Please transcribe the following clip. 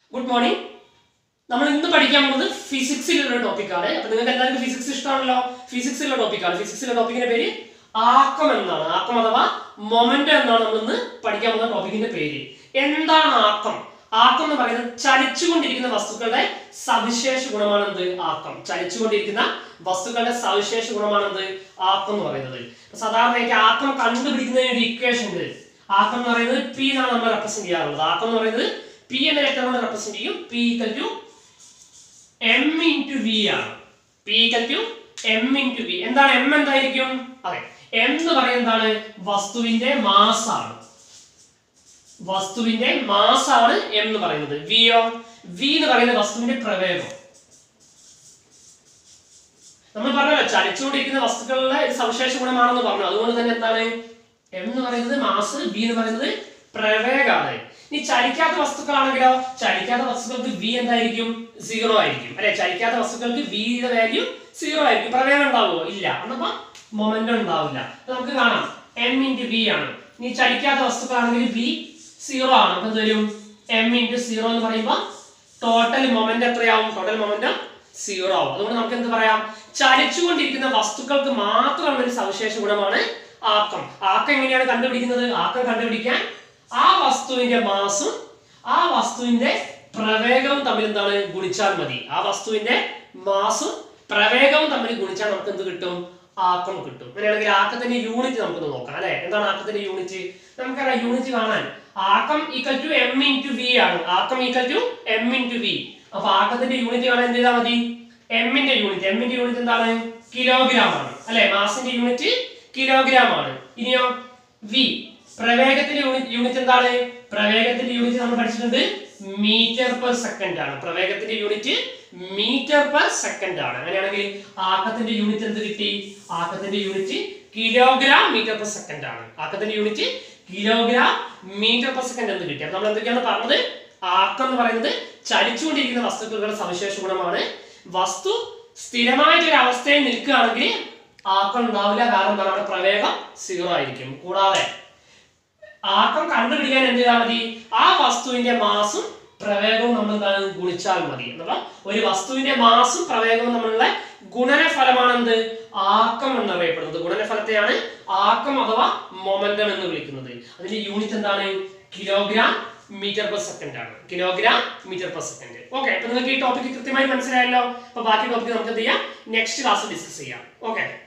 good morning നമ്മൾ ഇന്ന് പഠിക്കാൻ പോകുന്നത് ഫിസിക്സിലുള്ള ടോപ്പിക്കാണ് അപ്പൊ നിങ്ങൾക്ക് എല്ലാവർക്കും ഫിസിക്സ് ഇഷ്ടമാണല്ലോ ഫിസിക്സിലുള്ള ടോപ്പിക്കാണ് ഫിസിക്സിലെ ടോപ്പിക്കിന്റെ പേര് ആക്കം എന്നാണ് ആക്കം അഥവാ മൊമെന്റ് എന്നാണ് നമ്മൾ ഇന്ന് പഠിക്കാൻ പോകുന്ന ടോപ്പിക്കിന്റെ പേര് എന്താണ് ആക്കം ആക്കം എന്ന് പറയുന്നത് ചലിച്ചുകൊണ്ടിരിക്കുന്ന വസ്തുക്കളുടെ സവിശേഷ ഗുണമാണ് എന്ത് ആക്കം ചലിച്ചുകൊണ്ടിരിക്കുന്ന വസ്തുക്കളുടെ സവിശേഷ ഗുണമാണ് എന്ത് ആക്കം എന്ന് പറയുന്നത് അപ്പൊ സാധാരണയായിട്ട് ആക്കം കണ്ടുപിടിക്കുന്നതിന് ഒരു ഇക്വേഷൻ ഉണ്ട് ആക്കം എന്ന് പറയുന്നത് പി എന്നാണ് നമ്മൾ റെപ്രസെന്റ് ചെയ്യാറുള്ളത് ആക്കം എന്ന് പറയുന്നത് പി എന്ന ലെറ്റർ കൊണ്ട് റെപ്രസെന്റ് ചെയ്യും P equal to M into V ആണ് P equal to M into V എന്താണ് എം എന്തായിരിക്കും അതെ എം എന്ന് പറയുന്നത് എന്താണ് വസ്തുവിന്റെ മാസ് ആണ് വസ്തുവിന്റെ മാസ് ആണ് എം എന്ന് പറയുന്നത് വിയോ വി എന്ന് പറയുന്നത് വസ്തുവിന്റെ പ്രവേഗം നമ്മൾ പറഞ്ഞല്ലോ ചലിച്ചുകൊണ്ടിരിക്കുന്ന വസ്തുക്കളുടെ ഒരു സവിശേഷ ഗുണമാണെന്ന് പറഞ്ഞു അതുകൊണ്ട് തന്നെ എന്താണ് എം എന്ന് പറയുന്നത് മാസ് ബി എന്ന് പറയുന്നത് പ്രവേഗമാണ് ഇനി ചലിക്കാത്ത വസ്തുക്കളാണെങ്കിലോ ചലിക്കാത്ത വസ്തുക്കൾക്ക് വി എന്തായിരിക്കും സീറോ ആയിരിക്കും അല്ലെ ചലിക്കാത്ത വസ്തുക്കൾക്ക് വിയുടെ വാല്യൂ സീറോ ആയിരിക്കും പ്രവേഗം ഉണ്ടാവുമോ ഇല്ല എന്നപ്പോ മൊമെന്റം ഉണ്ടാവില്ല അപ്പൊ നമുക്ക് കാണാം എം ഇൻറ്റു വി ആണ് ഇനി ചലിക്കാത്ത വസ്തുക്കളാണെങ്കിൽ വി സീറോ ആണ് അപ്പൊ എന്ത് വരും എം ഇൻറ്റു സീറോ എന്ന് പറയുമ്പോൾ ടോട്ടൽ മൊമെന്റ് എത്രയാവും ടോട്ടൽ മൊമെന്റം സീറോ ആവും അതുകൊണ്ട് നമുക്ക് എന്ത് പറയാം ചലിച്ചുകൊണ്ടിരിക്കുന്ന വസ്തുക്കൾക്ക് മാത്രമുള്ള ഒരു സവിശേഷ ഗുണമാണ് ആക്കം ആക്കം എങ്ങനെയാണ് കണ്ടുപിടിക്കുന്നത് ആക്കം കണ്ടുപിടിക്കാൻ ആ വസ്തുവിന്റെ മാസും ആ വസ്തുവിന്റെ പ്രവേഗവും തമ്മിൽ എന്താണ് ഗുണിച്ചാൽ മതി ആ വസ്തുവിന്റെ മാസും പ്രവേഗവും തമ്മിൽ ഗുണിച്ചാൽ നമുക്ക് എന്ത് കിട്ടും ആക്കം കിട്ടും അങ്ങനെയാണെങ്കിൽ ആക്കത്തിന്റെ യൂണിറ്റ് നമുക്കൊന്ന് നോക്കാം അല്ലെ എന്താണ് ആക്കത്തിന്റെ യൂണിറ്റ് നമുക്കറിയാം യൂണിറ്റ് കാണാൻ ആക്കം equal to M into V ആണ് ആക്കം equal to M into V അപ്പൊ ആക്കത്തിന്റെ യൂണിറ്റ് കാണാൻ എന്ത് ചെയ്താൽ മതി എമ്മിന്റെ യൂണിറ്റ് എമ്മിന്റെ യൂണിറ്റ് എന്താണ് കിലോഗ്രാം ആണ് അല്ലെ മാസിന്റെ യൂണിറ്റ് കിലോഗ്രാം ആണ് ഇനിയോ വി പ്രവേഗത്തിന്റെ യൂണിറ്റ് യൂണിറ്റ് എന്താണ് പ്രവേഗത്തിന്റെ യൂണിറ്റ് നമ്മൾ പഠിച്ചിട്ടുണ്ട് മീറ്റർ പെർ സെക്കൻഡ് ആണ് പ്രവേഗത്തിന്റെ യൂണിറ്റ് മീറ്റർ പെർ സെക്കൻഡ് ആണ് അങ്ങനെയാണെങ്കിൽ ആക്കത്തിന്റെ യൂണിറ്റ് എന്ത് കിട്ടി ആക്കത്തിന്റെ unit kilogram metre per second ആണ് ആക്കത്തിന്റെ unit kilogram metre per second എന്ന് കിട്ടി അപ്പൊ നമ്മൾ എന്തൊക്കെയാണ് പറഞ്ഞത് ആക്കം എന്ന് പറയുന്നത് ചലിച്ചുകൊണ്ടിരിക്കുന്ന വസ്തുക്കളുടെ സവിശേഷ ഗുണമാണ് വസ്തു സ്ഥിരമായിട്ട് ഒരു അവസ്ഥയിൽ നിൽക്കുകയാണെങ്കിൽ ആക്കം ഉണ്ടാവില്ല കാരണം എന്താണ് അവിടെ പ്രവേഗം സീറോ ആയിരിക്കും കൂടാതെ ആക്കം കണ്ടുപിടിക്കാൻ എന്ത് ചെയ്താൽ മതി ആ വസ്തുവിന്റെ മാസും പ്രവേഗവും നമ്മൾ എന്താണ് ഗുണിച്ചാൽ മതി എന്നപ്പം ഒരു വസ്തുവിന്റെ മാസും പ്രവേഗവും തമ്മിലുള്ള ഗുണനഫലമാണ് എന്ത് ആക്കം എന്നറിയപ്പെടുന്നത് ഗുണനഫലത്തെയാണ് ആക്കം അഥവാ മൊമെന്റം എന്ന് വിളിക്കുന്നത് അതിന്റെ യൂണിറ്റ് എന്താണ് കിലോഗ്രാം മീറ്റർ പെർ സെക്കൻഡ് ആണ് kilogram metre per second okay അപ്പൊ നിങ്ങൾക്ക് ഈ ടോപ്പിക് കൃത്യമായി മനസ്സിലായല്ലോ അപ്പൊ ബാക്കി ടോപ്പിക് നമുക്ക് എന്ത് ചെയ്യാം നെക്സ്റ്റ് ക്ലാസ് ഡിസ്കസ് ചെയ്യാം ഓക്കെ